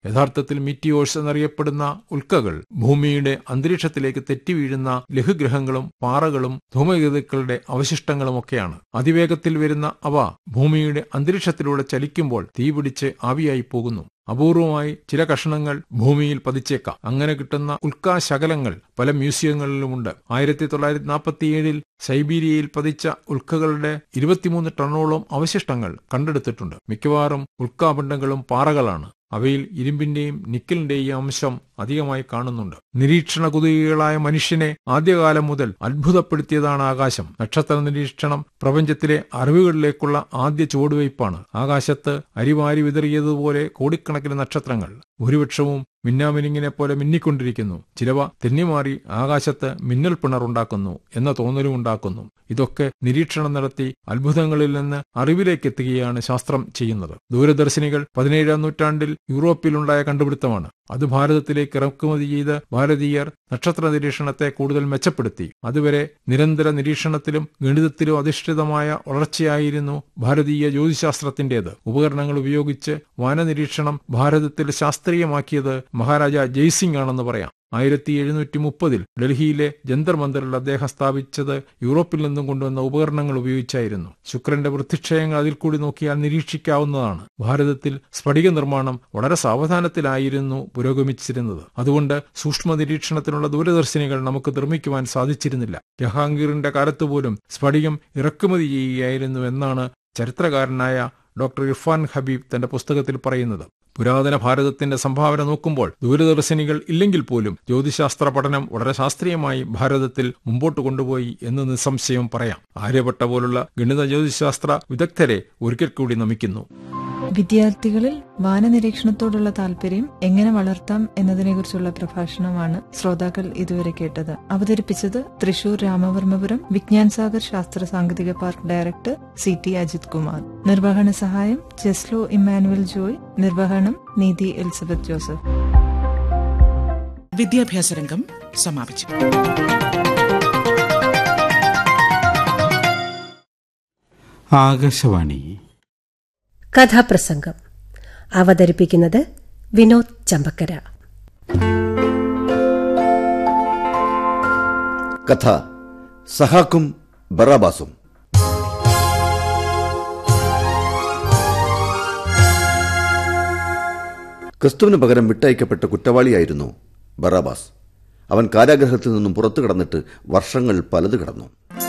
യഥാർത്ഥത്തിൽ മിറ്റിയോഴ്സ് എന്നറിയപ്പെടുന്ന ഉൽക്കകൾ ഭൂമിയുടെ അന്തരീക്ഷത്തിലേക്ക് തെറ്റി വീഴുന്ന ലഘുഗ്രഹങ്ങളും പാറകളും ധൂമകേതുക്കളുടെ അവശിഷ്ടങ്ങളുമൊക്കെയാണ് അതിവേഗത്തിൽ വരുന്ന അവ ഭൂമിയുടെ അന്തരീക്ഷത്തിലൂടെ ചലിക്കുമ്പോൾ തീപിടിച്ച് ആവിയായി പോകുന്നു അപൂർവമായി ചില കഷണങ്ങൾ ഭൂമിയിൽ പതിച്ചേക്കാം അങ്ങനെ കിട്ടുന്ന ഉൽക്കാശകലങ്ങൾ പല മ്യൂസിയങ്ങളിലുമുണ്ട് ആയിരത്തി തൊള്ളായിരത്തി നാൽപ്പത്തിയേഴിൽ സൈബീരിയയിൽ പതിച്ച ഉൽക്കകളുടെ ഇരുപത്തിമൂന്ന് ടണ്ണോളം അവശിഷ്ടങ്ങൾ കണ്ടെടുത്തിട്ടുണ്ട് മിക്കവാറും ഉൽക്കാപിണ്ഡങ്ങളും പാറകളാണ് അവയിൽ ഇരുമ്പിന്റെയും നിക്കലിന്റെയും അംശം അധികമായി കാണുന്നുണ്ട് നിരീക്ഷണ കുതുകികളായ മനുഷ്യനെ ആദ്യകാലം മുതൽ അത്ഭുതപ്പെടുത്തിയതാണ് ആകാശം നക്ഷത്ര നിരീക്ഷണം പ്രപഞ്ചത്തിലെ അറിവുകളിലേക്കുള്ള ആദ്യ ചുവടുവയ്പ്പാണ് ആകാശത്ത് അരിവാരി വിതറിയതുപോലെ കോടിക്കണക്കിന് നക്ഷത്രങ്ങൾ ഭൂരിപക്ഷവും മിന്നാമിനിങ്ങിനെ പോലെ മിന്നിക്കൊണ്ടിരിക്കുന്നു ചിലവ തെന്നിമാറി ആകാശത്ത് മിന്നൽ പിണറുണ്ടാക്കുന്നു എന്ന തോന്നലും ഉണ്ടാക്കുന്നു ഇതൊക്കെ നിരീക്ഷണം നടത്തി അത്ഭുതങ്ങളിൽ നിന്ന് അറിവിലേക്ക് എത്തുകയാണ് ശാസ്ത്രം ചെയ്യുന്നത് ദൂരദർശിനികൾ പതിനേഴാം നൂറ്റാണ്ടിൽ യൂറോപ്പിലുണ്ടായ കണ്ടുപിടുത്തമാണ് അത് ഭാരതത്തിലേക്ക് ഇറക്കുമതി ചെയ്ത് ഭാരതീയർ നക്ഷത്ര നിരീക്ഷണത്തെ കൂടുതൽ മെച്ചപ്പെടുത്തി അതുവരെ നിരന്തര നിരീക്ഷണത്തിലും ഗണിതത്തിലും അധിഷ്ഠിതമായ വളർച്ചയായിരുന്നു ഭാരതീയ ജ്യോതിശാസ്ത്രത്തിന്റേത് ഉപകരണങ്ങൾ ഉപയോഗിച്ച് വാനനിരീക്ഷണം ഭാരതത്തിൽ ശാസ്ത്രീയമാക്കിയത് മഹാരാജ ജയ്സിംഗ് ആണെന്ന് പറയാം ആയിരത്തി എഴുന്നൂറ്റി മുപ്പതിൽ ഡൽഹിയിലെ ജന്തർ മന്ദിറിൽ അദ്ദേഹം സ്ഥാപിച്ചത് യൂറോപ്പിൽ നിന്നും കൊണ്ടുവന്ന ഉപകരണങ്ങൾ ഉപയോഗിച്ചായിരുന്നു ശുക്രന്റെ വൃത്തിക്ഷയങ്ങൾ അതിൽ കൂടി നോക്കിയാൽ നിരീക്ഷിക്കാവുന്നതാണ് ഭാരതത്തിൽ സ്ഫടിക നിർമ്മാണം വളരെ സാവധാനത്തിലായിരുന്നു പുരോഗമിച്ചിരുന്നത് അതുകൊണ്ട് സൂക്ഷ്മ നിരീക്ഷണത്തിനുള്ള ദൂരദർശിനികൾ നമുക്ക് നിർമ്മിക്കുവാൻ സാധിച്ചിരുന്നില്ല ജഹാംഗീറിന്റെ കാലത്തുപോലും സ്ഫടികം ഇറക്കുമതി ചെയ്യുകയായിരുന്നു എന്നാണ് ചരിത്രകാരനായ ഡോക്ടർ ഇർഫാൻ ഹബീബ് തന്റെ പുസ്തകത്തിൽ പറയുന്നത് പുരാതന ഭാരതത്തിന്റെ സംഭാവന നോക്കുമ്പോൾ ദൂരദർശിനികൾ ഇല്ലെങ്കിൽ പോലും ജ്യോതിശാസ്ത്ര പഠനം വളരെ ശാസ്ത്രീയമായി ഭാരതത്തിൽ മുമ്പോട്ട് കൊണ്ടുപോയി എന്ന് നിസ്സംശയം പറയാം ആര്യഭട്ട പോലുള്ള ഗണിത ജ്യോതിശാസ്ത്ര വിദഗ്ധരെ ഒരിക്കൽ കൂടി നമിക്കുന്നു വിദ്യാർത്ഥികളിൽ വാനനിരീക്ഷണത്തോടുള്ള താല്പര്യം എങ്ങനെ വളർത്താം എന്നതിനെക്കുറിച്ചുള്ള പ്രഭാഷണമാണ് ശ്രോതാക്കൾ ഇതുവരെ കേട്ടത് അവതരിപ്പിച്ചത് തൃശൂർ രാമവർമ്മപുരം വിജ്ഞാൻ സാഗർ ശാസ്ത്ര സാങ്കേതിക പാർക്ക് ഡയറക്ടർ സി ടി അജിത് കുമാർ നിർവഹണ സഹായം ജെസ്ലോ ഇമ്മാനുവൽ ജോയ് നിർവഹണം നീതി എലിസബത്ത് ജോസഫ് വിദ്യാഭ്യാസ രംഗം സമാപിച്ചു ആകാശവാണി കഥാപ്രസംഗം അവതരിപ്പിക്കുന്നത് വിനോദ് ചമ്പക്കര കഥ സഹാക്കും ബറാബാസും ക്രിസ്തുവിന് പകരം വിട്ടയക്കപ്പെട്ട കുറ്റവാളിയായിരുന്നു ബറാബാസ് അവൻ കാരാഗ്രഹത്തിൽ നിന്നും പുറത്തു കടന്നിട്ട് വർഷങ്ങൾ പലത് കടന്നു